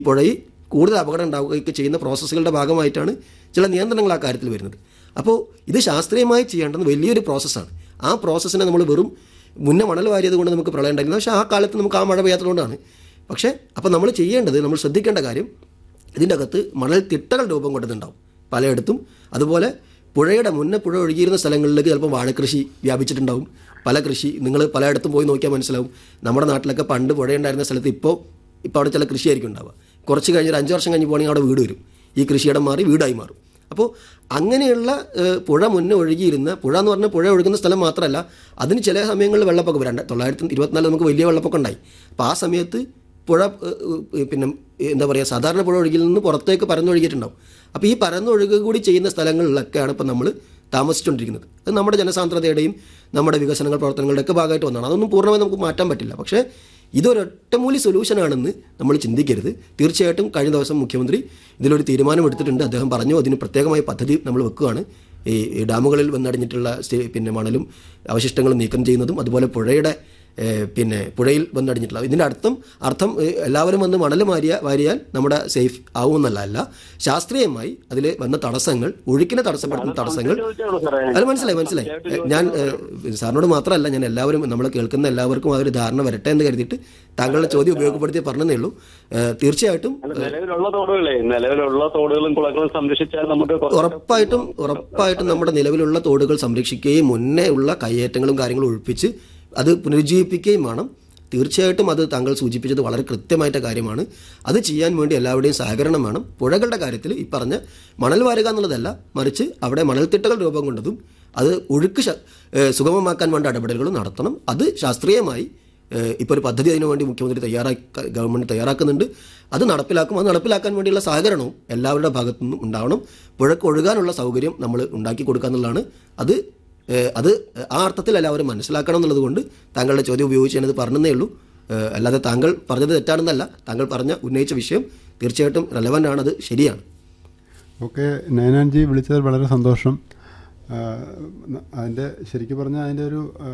പുഴയിൽ കൂടുതൽ അപകടം ഉണ്ടാവുകയൊക്കെ ചെയ്യുന്ന പ്രോസസ്സുകളുടെ ഭാഗമായിട്ടാണ് ചില നിയന്ത്രണങ്ങൾ ആ കാര്യത്തിൽ വരുന്നത് അപ്പോൾ ഇത് ശാസ്ത്രീയമായി ചെയ്യേണ്ടുന്ന വലിയൊരു പ്രോസസ്സാണ് ആ പ്രോസസ്സിനെ നമ്മൾ വെറും മുന്നേ മണൽ വാരിയത് കൊണ്ട് നമുക്ക് പ്രളയം ഉണ്ടായിരുന്നു പക്ഷേ ആ കാലത്ത് നമുക്ക് ആ മഴ പെയ്യാത്തതുകൊണ്ടാണ് പക്ഷേ അപ്പോൾ നമ്മൾ ചെയ്യേണ്ടത് നമ്മൾ ശ്രദ്ധിക്കേണ്ട കാര്യം ഇതിൻ്റെ അകത്ത് മണൽ തിട്ടകൾ രൂപം കൊണ്ടതുണ്ടാവും പലയിടത്തും അതുപോലെ പുഴയുടെ മുന്നേ പുഴ ഒഴുകിയിരുന്ന സ്ഥലങ്ങളിലേക്ക് ചിലപ്പോൾ വാഴക്കൃഷി വ്യാപിച്ചിട്ടുണ്ടാവും പല കൃഷി നിങ്ങൾ പലയിടത്തും പോയി നോക്കിയാൽ മനസ്സിലാവും നമ്മുടെ നാട്ടിലൊക്കെ പണ്ട് പുഴയുണ്ടായിരുന്ന സ്ഥലത്ത് ഇപ്പോൾ ഇപ്പോൾ അവിടെ ചില കൃഷിയായിരിക്കും ഉണ്ടാവുക കുറച്ച് കഴിഞ്ഞ് ഒരു അഞ്ച് വർഷം കഴിഞ്ഞ് പോകണമെങ്കിൽ അവിടെ വീട് വരും ഈ കൃഷിയിടം മാറി വീടായി മാറും അപ്പോൾ അങ്ങനെയുള്ള ഏഹ്, പുഴ മുന്നേ ഒഴുകിയിരുന്ന പുഴ എന്ന് പറഞ്ഞാൽ പുഴ ഒഴുകുന്ന സ്ഥലം മാത്രമല്ല അതിന് ചില സമയങ്ങളിൽ വെള്ളപ്പൊക്കം രണ്ട് തൊള്ളായിരത്തി ഇരുപത്തിനാല് നമുക്ക് വലിയ വെള്ളപ്പൊക്കം ഉണ്ടായി അപ്പോൾ ആ സമയത്ത് പുഴ ഏഹ്, ഏഹ്, പിന്നെ എന്താ പറയുക സാധാരണ പുഴ ഒഴുകിയിൽ നിന്ന് പുറത്തേക്ക് പരന്നൊഴുകിയിട്ടുണ്ടാവും അപ്പോൾ ഈ പരന്നൊഴുകുക കൂടി ചെയ്യുന്ന സ്ഥലങ്ങളിലൊക്കെയാണ് ഇപ്പം നമ്മൾ താമസിച്ചുകൊണ്ടിരിക്കുന്നത് അത് നമ്മുടെ ജനസാന്ദ്രതയുടെയും നമ്മുടെ വികസനങ്ങൾ പ്രവർത്തനങ്ങളുടെ ഒക്കെ ഭാഗമായിട്ട് വന്നതാണ് അതൊന്നും പൂർണ്ണമായി നമുക്ക് മാറ്റാൻ പറ്റില്ല പക്ഷേ ഇതൊരൊറ്റമൂലി സൊല്യൂഷനാണെന്ന് നമ്മൾ ചിന്തിക്കരുത് തീർച്ചയായിട്ടും കഴിഞ്ഞ ദിവസം മുഖ്യമന്ത്രി ഇതിലൊരു തീരുമാനം എടുത്തിട്ടുണ്ട് അദ്ദേഹം പറഞ്ഞു അതിന് പ്രത്യേകമായ പദ്ധതി നമ്മൾ വെക്കുകയാണ് ഈ ഈ ഡാമുകളിൽ വന്നടിഞ്ഞിട്ടുള്ള സ്റ്റേ- പിന്നെ മണലും അവശിഷ്ടങ്ങളും നീക്കം ചെയ്യുന്നതും അതുപോലെ പുഴയുടെ ഏഹ്, പിന്നെ പുഴയിൽ വന്നടിഞ്ഞിട്ടുള്ള ഇതിൻ്റെ അർത്ഥം അർത്ഥം ഏഹ്, എല്ലാവരും വന്ന് മണൽ മാരിയ വാരിയാൽ നമ്മുടെ സേഫ് ആവുമെന്നല്ല അല്ല ശാസ്ത്രീയമായി അതിൽ വന്ന തടസ്സങ്ങൾ ഒഴുക്കിനെ തടസ്സപ്പെടുത്തുന്ന തടസ്സങ്ങൾ ചോദിച്ചാണോ സാറേ അത് മനസ്സിലായി മനസ്സിലായി ഞാൻ ഏഹ്, സാറിനോട് മാത്രമല്ല ഞാൻ എല്ലാവരും നമ്മൾ കേൾക്കുന്ന എല്ലാവർക്കും ആ ഒരു ധാരണ വരട്ടെ എന്ന് കരുതിയിട്ട് താങ്കളുടെ ചോദ്യം ഉപയോഗപ്പെടുത്തി പറഞ്ഞതേ ഉള്ളൂ ഏഹ്, തീർച്ചയായിട്ടും അല്ല, നിലവിലുള്ള തോടുകളെ നിലവിലുള്ള തോടുകളും കുളങ്ങളും സംരക്ഷിച്ചാൽ നമുക്ക് കുറച്ച് ഉറപ്പായിട്ടും ഉറപ്പായിട്ടും നമ്മുടെ നിലവിലുള്ള തോടുകൾ സംരക്ഷിക്കുകയും മുന്നേ ഉള്ള കയ്യേറ്റങ്ങളും കാര്യങ്ങളും ഒഴിപ്പിച്ച് അത് പുനരുജ്ജീവിപ്പിക്കുകയും വേണം തീർച്ചയായിട്ടും അത് താങ്കൾ സൂചിപ്പിച്ചത് വളരെ കൃത്യമായിട്ട കാര്യമാണ് അത് ചെയ്യാൻ വേണ്ടി എല്ലാവരുടെയും സഹകരണം വേണം പുഴകളുടെ കാര്യത്തിൽ ഈ പറഞ്ഞ മണൽ വാരുക എന്നുള്ളതല്ല മറിച്ച് അവിടെ മണൽത്തിട്ടകൾ രൂപം കൊണ്ടതും അത് ഒഴുക്ക് ശ- ഏഹ് സുഗമമാക്കാൻ വേണ്ട ഇടപെടലുകളും നടത്തണം അത് ശാസ്ത്രീയമായി ഏഹ് ഇപ്പോൾ ഒരു പദ്ധതി അതിനു വേണ്ടി മുഖ്യമന്ത്രി തയ്യാറാക്ക ഗവൺമെൻറ് തയ്യാറാക്കുന്നുണ്ട് അത് നടപ്പിലാക്കും അത് നടപ്പിലാക്കാൻ വേണ്ടിയുള്ള സഹകരണവും എല്ലാവരുടെ ഭാഗത്തു നിന്നും ഉണ്ടാവണം പുഴക്ക് ഒഴുകാനുള്ള സൗകര്യം നമ്മൾ ഉണ്ടാക്കി കൊടുക്കുക എന്നുള്ളതാണ് അത് ഏഹ് അത് ആ അർത്ഥത്തിൽ എല്ലാവരും മനസ്സിലാക്കണം എന്നുള്ളത് കൊണ്ട് താങ്കളുടെ ചോദ്യം ഉപയോഗിച്ച് ഞാനത് പറഞ്ഞതേ ഉള്ളൂ ഏഹ് അല്ലാതെ താങ്കൾ പറഞ്ഞത് തെറ്റാണെന്നല്ല താങ്കൾ പറഞ്ഞ ഉന്നയിച്ച വിഷയം തീർച്ചയായിട്ടും റെലവൻ്റ് ആണ് അത് ശരിയാണ് ഓക്കെ നയനാൻജി വിളിച്ചതിൽ വളരെ സന്തോഷം ആ, ന- അതിൻ്റെ ശരിക്കും പറഞ്ഞാൽ അതിൻ്റെ ഒരു ആ,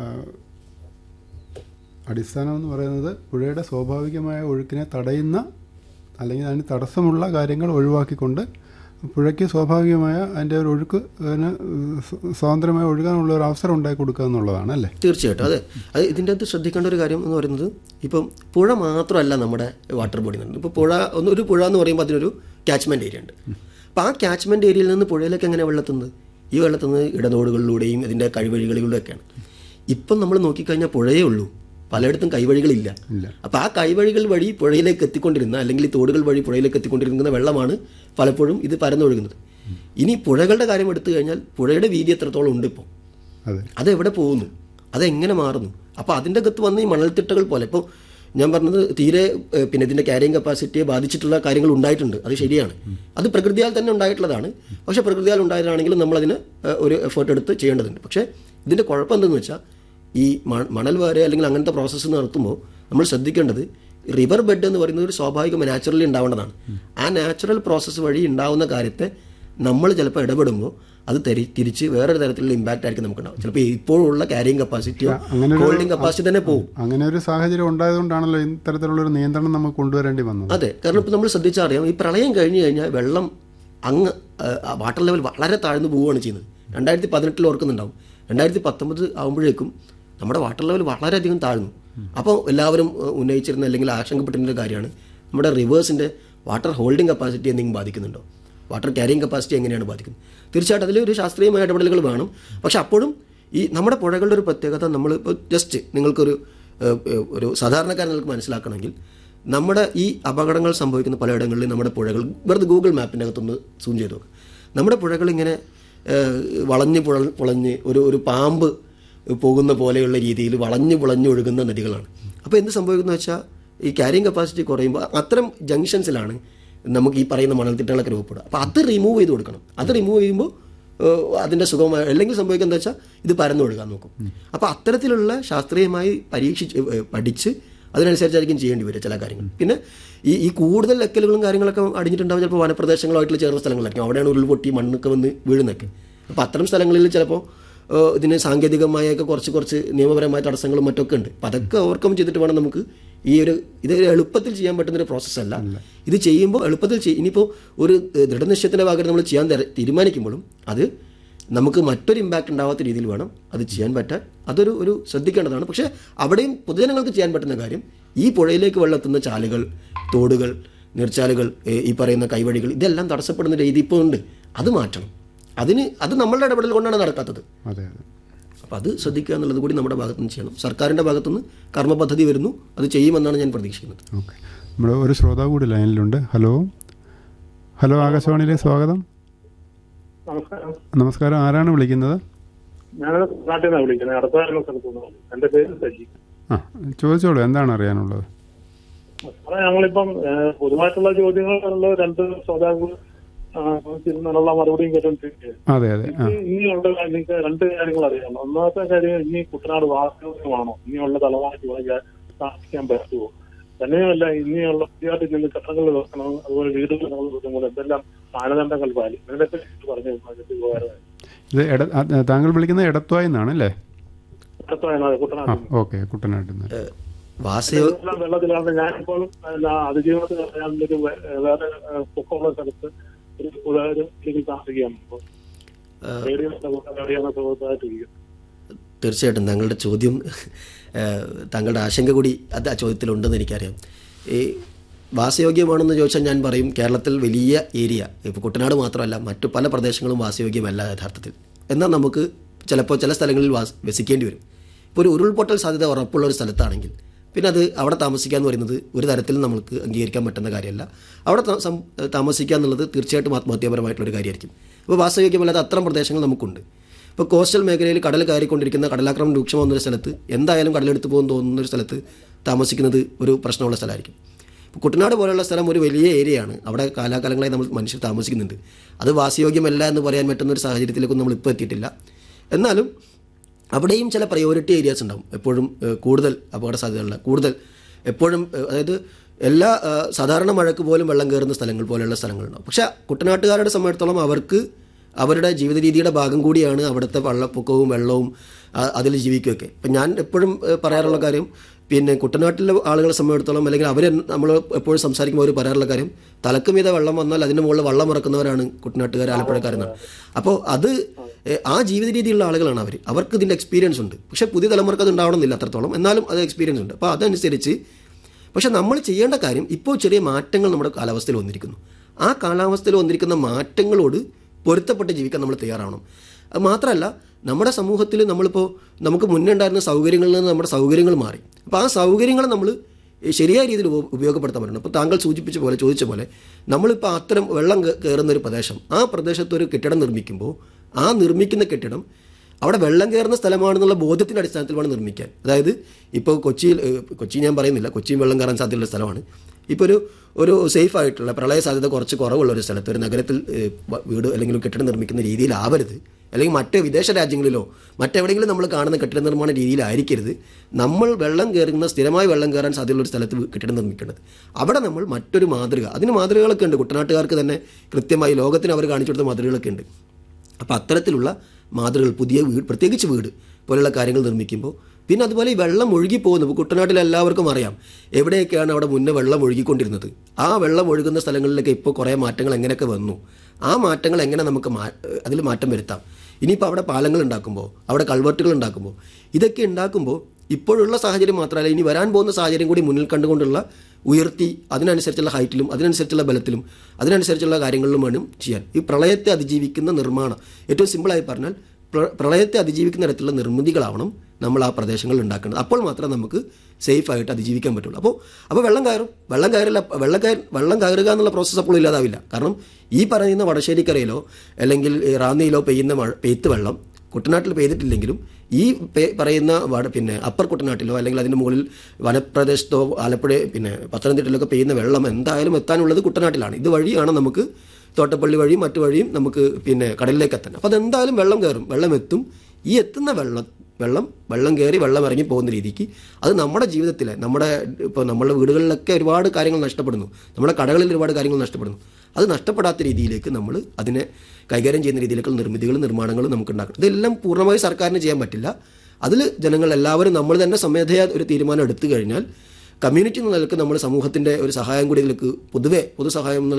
അടിസ്ഥാനം എന്ന് പറയുന്നത് പുഴയുടെ സ്വാഭാവികമായ ഒഴുക്കിനെ തടയുന്ന അല്ലെങ്കിൽ അതിന് തടസ്സമുള്ള കാര്യങ്ങൾ ഒഴിവാക്കിക്കൊണ്ട് പുഴയ്ക്ക് സ്വാഭാവികമായ അതിൻ്റെ ഒരു ഒഴുക്ക് അതിന് സ്വ- സ്വതന്ത്രമായി ഒഴുകാനുള്ള ഒരു അവസരം ഉണ്ടാക്കി കൊടുക്കുക എന്നുള്ളതാണ് അല്ലേ തീർച്ചയായിട്ടും അതെ അത് ഇതിൻ്റെ അകത്ത് ശ്രദ്ധിക്കേണ്ട ഒരു കാര്യം എന്ന് പറയുന്നത് ഇപ്പം പുഴ മാത്രമല്ല നമ്മുടെ വാട്ടർ ബോഡി എന്ന് ഇപ്പോൾ പുഴ ഒന്ന് ഒരു പുഴ എന്ന് പറയുമ്പോൾ അതിനൊരു ക്യാച്ച്മെൻറ്റ് ഏരിയ ഉണ്ട് അപ്പോൾ ആ ക്യാച്ച്മെൻറ്റ് ഏരിയയിൽ നിന്ന് പുഴയിലേക്ക് എങ്ങനെ വെള്ളത്തുന്നത് ഈ വെള്ളത്തുന്നത് ഇടനോടുകളിലൂടെയും ഇതിൻ്റെ കഴിവഴികളിലൂടെയൊക്കെയാണ് ഇപ്പം നമ്മൾ നോക്കിക്കഴിഞ്ഞാൽ പുഴയേ ഉള്ളൂ പലയിടത്തും കൈവഴികളില്ല അപ്പോൾ ആ കൈവഴികൾ വഴി പുഴയിലേക്ക് എത്തിക്കൊണ്ടിരുന്ന അല്ലെങ്കിൽ ഈ തോടുകൾ വഴി പുഴയിലേക്ക് എത്തിക്കൊണ്ടിരിക്കുന്ന വെള്ളമാണ് പലപ്പോഴും ഇത് പരന്നൊഴുകുന്നത് ഇനി പുഴകളുടെ കാര്യം എടുത്തു കഴിഞ്ഞാൽ പുഴയുടെ വീതി എത്രത്തോളം ഉണ്ട് ഇപ്പോൾ അതെ അതെവിടെ പോകുന്നു അതെങ്ങനെ മാറുന്നു അപ്പോൾ അതിൻ്റെ അകത്ത് വന്ന ഈ മണൽത്തിട്ടകൾ പോലെ ഇപ്പോൾ ഞാൻ പറഞ്ഞത് തീരെ ഏഹ്, പിന്നെ ഇതിൻ്റെ ക്യാരിങ് കപ്പാസിറ്റിയെ ബാധിച്ചിട്ടുള്ള കാര്യങ്ങൾ ഉണ്ടായിട്ടുണ്ട് അത് ശരിയാണ് അത് പ്രകൃതിയാൽ തന്നെ ഉണ്ടായിട്ടുള്ളതാണ് പക്ഷേ പ്രകൃതിയാൽ ഉണ്ടായതാണെങ്കിലും നമ്മളതിന് ഏഹ്, ഒരു എഫേർട്ട് എടുത്ത് ചെയ്യേണ്ടതുണ്ട് പക്ഷേ ഇതിൻ്റെ കുഴപ്പം എന്തെന്ന് വെച്ചാൽ ഈ മ- മണൽ വാര അല്ലെങ്കിൽ അങ്ങനത്തെ പ്രോസസ്സ് നടത്തുമ്പോൾ നമ്മൾ ശ്രദ്ധിക്കേണ്ടത് റിവർ ബെഡ് എന്ന് പറയുന്നത് ഒരു സ്വാഭാവികമായി നാച്ചുറലി ഉണ്ടാവേണ്ടതാണ് ആ നാച്ചുറൽ പ്രോസസ്സ് വഴി ഉണ്ടാവുന്ന കാര്യത്തെ നമ്മൾ ചിലപ്പോൾ ഇടപെടുമ്പോൾ അത് തെരി തിരിച്ച് വേറൊരു തരത്തിലുള്ള ഇമ്പാക്റ്റ് ആയിരിക്കും നമുക്കുണ്ടാവും ചിലപ്പോൾ ഇപ്പോഴുള്ള ക്യാരിങ് കപ്പാസിറ്റിയോ അങ്ങനെ ഒരു- ഹോൾഡിംഗ് കപ്പാസിറ്റി തന്നെ പോകും അങ്ങനെ ഒരു സാഹചര്യം ഉണ്ടായതുകൊണ്ടാണല്ലോ ഇത്തരത്തിലുള്ളൊരു നിയന്ത്രണം നമുക്ക് കൊണ്ടുവരേണ്ടി വന്നത് അതെ കാരണം ഇപ്പോൾ നമ്മൾ ശ്രദ്ധിച്ചാൽ അറിയാം ഈ പ്രളയം കഴിഞ്ഞു കഴിഞ്ഞാൽ വെള്ളം അങ്ങ് ആ, വാട്ടർ ലെവൽ വളരെ താഴ്ന്നു പോവുകയാണ് ചെയ്യുന്നത് രണ്ടായിരത്തി പതിനെട്ടിൽ ഓർക്കുന്നുണ്ടാവും രണ്ടായിരത്തി പത്തൊമ്പത് ആകുമ്പോഴേക്കും നമ്മുടെ വാട്ടർ ലെവൽ വളരെയധികം താഴ്ന്നു അപ്പോൾ എല്ലാവരും ഏഹ്, ഉന്നയിച്ചിരുന്ന അല്ലെങ്കിൽ ആശങ്കപ്പെട്ടിരുന്ന ഒരു കാര്യമാണ് നമ്മുടെ റിവേഴ്സിൻ്റെ വാട്ടർ ഹോൾഡിംഗ് കപ്പാസിറ്റി എന്തെങ്കിലും ബാധിക്കുന്നുണ്ടോ വാട്ടർ ക്യാരിങ് കപ്പാസിറ്റി എങ്ങനെയാണ് ബാധിക്കുന്നത് തീർച്ചയായിട്ടും അതിൽ ഒരു ശാസ്ത്രീയമായ ഇടപെടലുകൾ വേണം പക്ഷെ അപ്പോഴും ഈ നമ്മുടെ പുഴകളുടെ ഒരു പ്രത്യേകത നമ്മൾ ഇപ്പോൾ ജസ്റ്റ് നിങ്ങൾക്കൊരു ഏഹ്, ഏഹ്, ഒരു സാധാരണക്കാരൻ നിങ്ങൾക്ക് മനസ്സിലാക്കണമെങ്കിൽ നമ്മുടെ ഈ അപകടങ്ങൾ സംഭവിക്കുന്ന പലയിടങ്ങളിലും നമ്മുടെ പുഴകൾ വെറുതെ ഗൂഗിൾ മാപ്പിൻ്റെ അകത്തൊന്ന് സൂം ചെയ്ത് നോക്കുക നമ്മുടെ പുഴകൾ ഇങ്ങനെ ഏഹ്, വളഞ്ഞ് പുഴ പുളഞ്ഞ് ഒരു ഒരു പാമ്പ് പോകുന്ന പോലെയുള്ള രീതിയിൽ വളഞ്ഞ് പുളഞ്ഞ് ഒഴുകുന്ന നദികളാണ് അപ്പോൾ എന്ത് സംഭവിക്കുന്നു വെച്ചാൽ ഈ ക്യാരിങ് കപ്പാസിറ്റി കുറയുമ്പോൾ അത്തരം ജംഗ്ഷൻസിലാണ് നമുക്ക് ഈ പറയുന്ന മണൽത്തിട്ടകളൊക്കെ രൂപപ്പെടുക അപ്പോൾ അത് റിമൂവ് ചെയ്ത് കൊടുക്കണം അത് റിമൂവ് ചെയ്യുമ്പോൾ ഏഹ്, അതിൻ്റെ സുഖമായ അല്ലെങ്കിൽ സംഭവിക്കുന്നത് എന്താ വെച്ചാൽ ഇത് പരന്നൊഴുകാൻ നോക്കും അപ്പോൾ അത്തരത്തിലുള്ള ശാസ്ത്രീയമായി പരീക്ഷിച്ച് ഏഹ്, പഠിച്ച് അതിനനുസരിച്ചായിരിക്കും ചെയ്യേണ്ടി വരിക ചില കാര്യങ്ങൾ പിന്നെ ഈ ഈ കൂടുതൽ ലക്കലുകളും കാര്യങ്ങളൊക്കെ അടിഞ്ഞിട്ടുണ്ടാവും ചിലപ്പോൾ വനപ്രദേശങ്ങളായിട്ടുള്ള ചേർന്ന സ്ഥലങ്ങളായിരിക്കും അവിടെയാണ് ഉരുൾപൊട്ടി മണ്ണൊക്കെ വന്ന് വീഴുന്നൊക്കെ അപ്പോൾ അത്തരം സ്ഥലങ്ങളിൽ ചിലപ്പോൾ ഏഹ്, ഇതിന് സാങ്കേതികമായൊക്കെ കുറച്ച് കുറച്ച് നിയമപരമായ തടസ്സങ്ങളും മറ്റൊക്കെ ഉണ്ട് അപ്പോൾ അതൊക്കെ ഓവർകം ചെയ്തിട്ട് വേണം നമുക്ക് ഈ ഒരു ഇത് എളുപ്പത്തിൽ ചെയ്യാൻ പറ്റുന്ന ഒരു പ്രോസസ്സല്ല ഇത് ചെയ്യുമ്പോൾ എളുപ്പത്തിൽ ചെയ്യും ഇനിയിപ്പോൾ ഒരു ഏഹ്, ദൃഢനിശ്ചയത്തിൻ്റെ ഭാഗത്ത് നമ്മൾ ചെയ്യാൻ തീര- തീരുമാനിക്കുമ്പോഴും അത് നമുക്ക് മറ്റൊരു ഇമ്പാക്റ്റ് ഉണ്ടാവാത്ത രീതിയിൽ വേണം അത് ചെയ്യാൻ പറ്റാൻ അതൊരു ഒരു ശ്രദ്ധിക്കേണ്ടതാണ് പക്ഷേ അവിടെയും പൊതുജനങ്ങൾക്ക് ചെയ്യാൻ പറ്റുന്ന കാര്യം ഈ പുഴയിലേക്ക് വെള്ളമെത്തുന്ന ചാലുകൾ തോടുകൾ നീർച്ചാലുകൾ ഏഹ്, ഈ പറയുന്ന കൈവഴികൾ ഇതെല്ലാം തടസ്സപ്പെടുന്ന രീതി ഇപ്പോൾ ഉണ്ട് അത് മാറ്റണം അതിന് അത് നമ്മളുടെ ഇടപെടൽ കൊണ്ടാണ് നടക്കാത്തത് അതെ അതെ അപ്പോൾ അത് ശ്രദ്ധിക്കുക എന്നുള്ളത് കൂടി നമ്മുടെ ഭാഗത്തുനിന്ന് ചെയ്യണം സർക്കാരിൻ്റെ ഭാഗത്തുനിന്ന് കർമ്മ പദ്ധതി വരുന്നു അത് ചെയ്യുമെന്നാണ് ഞാൻ പ്രതീക്ഷിക്കുന്നത് ഓക്കെ നമ്മുടെ ഒരു ശ്രോതാവ് കൂടി ലൈനിലുണ്ട് ഹലോ ഹലോ ആകാശവാണിയിലേക്ക് സ്വാഗതം നമസ്കാരം നമസ്കാരം ആരാണ് വിളിക്കുന്നത് ഞാനത് നാട്ടിൽ നിന്നാണ് വിളിക്കുന്നത് അടുത്തായിരുന്ന സ്ഥലത്ത് നിന്ന് എന്റെ പേര് സജി ആ ചോദിച്ചോളൂ എന്താണ് അറിയാനുള്ളത് സാറേ ഞങ്ങളിപ്പം ഏഹ്, പൊതുവായിട്ടുള്ള ചോദ്യങ്ങളുള്ള രണ്ട് ശ്രോതാക്കൾ തിരുന്നുള്ള മറുപടിയും കേട്ടോണ്ടിരിക്കുകയാണ് അതെ അതെ ആ എനിക്ക് ഇനിയുള്ള എനിക്ക് രണ്ട് കാര്യങ്ങൾ അറിയാം ഒന്നാമത്തെ കാര്യം ഇനി കുട്ടനാട് വാസ്തവമാണോ ഇനിയുള്ള തലമുറയ്ക്ക് ഇവിടെ താമസിക്കാൻ പറ്റുമോ തന്നെയുമല്ല ഇനിയുള്ള പുതിയതായിട്ട് ചെന്ന് കെട്ടങ്ങൾ വെക്കണം അതുപോലെ വീടുകൾ നമ്മൾ വെക്കുമ്പോൾ എന്തെല്ലാം മാനദണ്ഡങ്ങൾ പാലിക്കും ഇതിനെപ്പറ്റി പറഞ്ഞു അതിനെപ്പറ്റി ഉപകാരമായി ഇത് എട ആ, താങ്കൾ വിളിക്കുന്നത് എടത്വായി നിന്നാണ് അല്ലേ അടുത്ത ആ കുട്ടനാട് ഓക്കെ കുട്ടനാട്ടിൽ നിന്ന് ഏഹ്, വാസയോ എല്ലാം വെള്ളത്തിലാണ് ഞാനിപ്പോൾ പിന്നെ അതിജീവനത്തിൽ ഞാനൊരു വേ- വേറെ ഏഹ്, പൊക്കമുള്ള സ്ഥലത്ത് ഒരു കൂടാതെ ഇതിൽ താമസിക്കുകയാണ് അപ്പോൾ റേഡിയോ റേഡിയോ സുഖത്തായിട്ടിരിക്കും തീർച്ചയായിട്ടും താങ്കളുടെ ചോദ്യം ഏഹ്, താങ്കളുടെ ആശങ്ക കൂടി അത് ആ ചോദ്യത്തിലുണ്ടെന്ന് എനിക്കറിയാം ഈ വാസയോഗ്യമാണെന്ന് ചോദിച്ചാൽ ഞാൻ പറയും കേരളത്തിൽ വലിയ ഏരിയ ഇപ്പോൾ കുട്ടനാട് മാത്രമല്ല മറ്റു പല പ്രദേശങ്ങളും വാസയോഗ്യമല്ല യഥാർത്ഥത്തിൽ എന്നാൽ നമുക്ക് ചിലപ്പോൾ ചില സ്ഥലങ്ങളിൽ വാസ് വസിക്കേണ്ടി വരും ഇപ്പോൾ ഒരു ഉരുൾപൊട്ടൽ സാധ്യത ഉറപ്പുള്ള ഒരു സ്ഥലത്താണെങ്കിൽ പിന്നെ അത് അവിടെ താമസിക്കുക എന്ന് പറയുന്നത് ഒരു തരത്തിലും നമുക്ക് അംഗീകരിക്കാൻ പറ്റുന്ന കാര്യമല്ല അവിടെ താ- സം- താമസിക്കുക എന്നുള്ളത് തീർച്ചയായിട്ടും ആത്മഹത്യാപരമായിട്ടുള്ളൊരു കാര്യമായിരിക്കും അപ്പോൾ വാസയോഗ്യമല്ലാത്ത അത്തരം പ്രദേശങ്ങൾ നമുക്കുണ്ട് ഇപ്പോൾ കോസ്റ്റൽ മേഖലയിൽ കടൽ കയറിക്കൊണ്ടിരിക്കുന്ന കടലാക്രമണം രൂക്ഷമാകുന്ന ഒരു സ്ഥലത്ത് എന്തായാലും കടലെടുത്ത് പോകുമെന്ന് തോന്നുന്ന ഒരു സ്ഥലത്ത് താമസിക്കുന്നത് ഒരു പ്രശ്നമുള്ള സ്ഥലമായിരിക്കും ഇപ്പോൾ കുട്ടനാട് പോലെയുള്ള സ്ഥലം ഒരു വലിയ ഏരിയയാണ് അവിടെ കാലാകാലങ്ങളായി നമ്മൾ മനുഷ്യർ താമസിക്കുന്നുണ്ട് അത് വാസയോഗ്യമല്ല എന്ന് പറയാൻ പറ്റുന്ന ഒരു സാഹചര്യത്തിലേക്കൊന്നും നമ്മൾ ഇപ്പോൾ എത്തിയിട്ടില്ല എന്നാലും അവിടെയും ചില പ്രയോറിറ്റി ഏരിയാസ് ഉണ്ടാവും എപ്പോഴും ഏഹ്, കൂടുതൽ അപകട സാധ്യതയുള്ള കൂടുതൽ എപ്പോഴും ഏഹ്, അതായത് എല്ലാ ഏഹ്, സാധാരണ മഴയ്ക്ക് പോലും വെള്ളം കയറുന്ന സ്ഥലങ്ങൾ പോലെയുള്ള സ്ഥലങ്ങളുണ്ടാവും പക്ഷേ കുട്ടനാട്ടുകാരുടെ സംബന്ധിച്ചിടത്തോളം അവർക്ക് അവരുടെ ജീവിത രീതിയുടെ ഭാഗം കൂടിയാണ് അവിടുത്തെ വെള്ളപ്പൊക്കവും വെള്ളവും ആ- അതിൽ ജീവിക്കുകയൊക്കെ ഇപ്പം ഞാൻ എപ്പോഴും ഏഹ്, പറയാറുള്ള കാര്യം പിന്നെ കുട്ടനാട്ടിലെ ആളുകളെ സംബന്ധിച്ചിടത്തോളം അല്ലെങ്കിൽ അവർ നമ്മൾ എപ്പോഴും സംസാരിക്കുമ്പോൾ അവർ പറയാറുള്ള കാര്യം തലക്ക് മീതെ വെള്ളം വന്നാൽ അതിൻ്റെ മുകളിൽ വെള്ളം ഇറക്കുന്നവരാണ് കുട്ടനാട്ടുകാർ ആലപ്പുഴക്കാരെന്നാണ് അപ്പോൾ അത് ഏഹ്, ആ ജീവിത രീതിയിലുള്ള ആളുകളാണ് അവർ അവർക്ക് ഇതിൻ്റെ എക്സ്പീരിയൻസ് ഉണ്ട് പക്ഷേ പുതിയ തലമുറക്ക് അത് ഉണ്ടാവണമെന്നില്ല അത്രത്തോളം എന്നാലും അത് എക്സ്പീരിയൻസ് ഉണ്ട് അപ്പോൾ അതനുസരിച്ച് പക്ഷെ നമ്മൾ ചെയ്യേണ്ട കാര്യം ഇപ്പോൾ ചെറിയ മാറ്റങ്ങൾ നമ്മുടെ കാലാവസ്ഥയിൽ വന്നിരിക്കുന്നു ആ കാലാവസ്ഥയിൽ വന്നിരിക്കുന്ന മാറ്റങ്ങളോട് പൊരുത്തപ്പെട്ട് ജീവിക്കാൻ നമ്മൾ തയ്യാറാവണം അത് മാത്രമല്ല നമ്മുടെ സമൂഹത്തിൽ നമ്മളിപ്പോൾ നമുക്ക് മുന്നേ ഉണ്ടായിരുന്ന സൗകര്യങ്ങളിൽ നിന്ന് നമ്മുടെ സൗകര്യങ്ങൾ മാറി അപ്പോൾ ആ സൗകര്യങ്ങൾ നമ്മൾ ശരിയായ രീതിയിൽ ഉപ- ഉപയോഗപ്പെടുത്താൻ പറ്റണം ഇപ്പോൾ താങ്കൾ സൂചിപ്പിച്ച പോലെ ചോദിച്ച പോലെ നമ്മളിപ്പോൾ അത്തരം വെള്ളം കേ- കയറുന്ന ഒരു പ്രദേശം ആ പ്രദേശത്ത് ഒരു കെട്ടിടം നിർമ്മിക്കുമ്പോൾ ആ നിർമ്മിക്കുന്ന കെട്ടിടം അവിടെ വെള്ളം കയറുന്ന സ്ഥലമാണെന്നുള്ള ബോധ്യത്തിൻ്റെ അടിസ്ഥാനത്തിൽ വേണം നിർമ്മിക്കാൻ അതായത് ഇപ്പോൾ കൊച്ചിയിൽ ഏഹ്, കൊച്ചി ഞാൻ പറയുന്നില്ല കൊച്ചിയും വെള്ളം കയറാൻ സാധ്യതയുള്ള സ്ഥലമാണ് ഇപ്പോൾ ഒരു ഒരു സേഫ് ആയിട്ടുള്ള പ്രളയ സാധ്യത കുറച്ച് കുറവുള്ള ഒരു സ്ഥലത്ത് ഒരു നഗരത്തിൽ ഏഹ്, വ- വീട് അല്ലെങ്കിൽ ഒരു കെട്ടിടം നിർമ്മിക്കുന്ന രീതിയിലാവരുത് അല്ലെങ്കിൽ മറ്റ് വിദേശ രാജ്യങ്ങളിലോ മറ്റെവിടെയെങ്കിലും നമ്മൾ കാണുന്ന കെട്ടിട നിർമ്മാണ രീതിയിലായിരിക്കരുത് നമ്മൾ വെള്ളം കയറുന്ന സ്ഥിരമായി വെള്ളം കയറാൻ സാധ്യതയുള്ള ഒരു സ്ഥലത്ത് വീ- കെട്ടിടം നിർമ്മിക്കേണ്ടത് അവിടെ നമ്മൾ മറ്റൊരു മാതൃക അതിന് മാതൃകകളൊക്കെ ഉണ്ട് കുട്ടനാട്ടുകാർക്ക് തന്നെ കൃത്യമായി ലോകത്തിന് അവർ കാണിച്ചു കൊടുത്ത മാതൃകകളൊക്കെ ഉണ്ട് അപ്പോൾ അത്തരത്തിലുള്ള മാതൃകകൾ പുതിയ വീട് പ്രത്യേകിച്ച് വീട് പോലുള്ള കാര്യങ്ങൾ നിർമ്മിക്കുമ്പോൾ പിന്നെ അതുപോലെ ഈ വെള്ളം ഒഴുകി പോകുന്നു ഇപ്പോൾ കുട്ടനാട്ടിൽ എല്ലാവർക്കും അറിയാം എവിടെയൊക്കെയാണ് അവിടെ മുന്നേ വെള്ളം ഒഴുകിക്കൊണ്ടിരുന്നത് ആ വെള്ളം ഒഴുകുന്ന സ്ഥലങ്ങളിലൊക്കെ ഇപ്പോൾ കുറേ മാറ്റങ്ങൾ എങ്ങനെയൊക്കെ വന്നു ആ മാറ്റങ്ങൾ എങ്ങനെ നമുക്ക് മാ അതിൽ മാറ്റം വരുത്താം ഇനിയിപ്പോൾ അവിടെ പാലങ്ങൾ ഉണ്ടാക്കുമ്പോൾ അവിടെ കൾവർട്ടുകൾ ഉണ്ടാക്കുമ്പോൾ ഇതൊക്കെ ഉണ്ടാക്കുമ്പോൾ ഇപ്പോഴുള്ള സാഹചര്യം മാത്രമല്ല ഇനി വരാൻ പോകുന്ന സാഹചര്യം കൂടി മുന്നിൽ കണ്ടുകൊണ്ടുള്ള ഉയർത്തി അതിനനുസരിച്ചുള്ള ഹൈറ്റിലും അതിനനുസരിച്ചുള്ള ബലത്തിലും അതിനനുസരിച്ചുള്ള കാര്യങ്ങളിലും വേണം ചെയ്യാൻ ഈ പ്രളയത്തെ അതിജീവിക്കുന്ന നിർമ്മാണം ഏറ്റവും സിമ്പിളായി പറഞ്ഞാൽ പ്ര- പ്രളയത്തെ അതിജീവിക്കുന്ന തരത്തിലുള്ള നിർമ്മിതികളാവണം നമ്മൾ ആ പ്രദേശങ്ങളിൽ ഉണ്ടാക്കേണ്ടത് അപ്പോൾ മാത്രമേ നമുക്ക് സേഫ് ആയിട്ട് അതിജീവിക്കാൻ പറ്റുള്ളൂ അപ്പോൾ അപ്പോൾ വെള്ളം കയറും വെള്ളം കയറില്ല വെള്ളം കയറി വെള്ളം കയറുക എന്നുള്ള പ്രോസസ്സ് അപ്പോൾ ഇല്ലാതാവില്ല കാരണം ഈ പറയുന്ന വടശ്ശേരിക്കരയിലോ അല്ലെങ്കിൽ ഈ റാന്നിയിലോ പെയ്യുന്ന മഴ പെയ്ത്ത് വെള്ളം കുട്ടനാട്ടിൽ പെയ്തിട്ടില്ലെങ്കിലും ഈ പേ- പറയുന്ന വട പിന്നെ അപ്പർ കുട്ടനാട്ടിലോ അല്ലെങ്കിൽ അതിൻ്റെ മുകളിൽ വനപ്രദേശത്തോ ആലപ്പുഴ പിന്നെ പത്തനംതിട്ടയിലൊക്കെ പെയ്യുന്ന വെള്ളം എന്തായാലും എത്താനുള്ളത് കുട്ടനാട്ടിലാണ് ഇത് വഴിയാണ് നമുക്ക് തോട്ടപ്പള്ളി വഴിയും മറ്റു വഴിയും നമുക്ക് പിന്നെ കടലിലേക്ക് എത്താൻ അപ്പോൾ അതെന്തായാലും വെള്ളം കയറും വെള്ളം എത്തും ഈ എത്തുന്ന വെള്ളം വെള്ളം വെള്ളം കയറി വെള്ളം ഇറങ്ങി പോകുന്ന രീതിക്ക് അത് നമ്മുടെ ജീവിതത്തിലെ നമ്മുടെ ഇപ്പോൾ നമ്മുടെ വീടുകളിലൊക്കെ ഒരുപാട് കാര്യങ്ങൾ നഷ്ടപ്പെടുന്നു നമ്മുടെ കടകളിൽ ഒരുപാട് കാര്യങ്ങൾ നഷ്ടപ്പെടുന്നു അത് നഷ്ടപ്പെടാത്ത രീതിയിലേക്ക് നമ്മൾ അതിനെ കൈകാര്യം ചെയ്യുന്ന രീതിയിലേക്കുള്ള നിർമ്മിതികളും നിർമ്മാണങ്ങളും നമുക്ക് ഉണ്ടാക്കണം ഇതെല്ലാം പൂർണ്ണമായി സർക്കാരിന് ചെയ്യാൻ പറ്റില്ല അതിൽ ജനങ്ങൾ എല്ലാവരും നമ്മൾ തന്നെ സ്വമേധയാ ഒരു തീരുമാനം എടുത്തു കഴിഞ്ഞാൽ കമ്മ്യൂണിറ്റി എന്ന നിലക്ക് നമ്മൾ സമൂഹത്തിൻ്റെ ഒരു സഹായം കൂടി ഇതിലേക്ക് പൊതുവെ പൊതുസഹായം എന്നുള്ള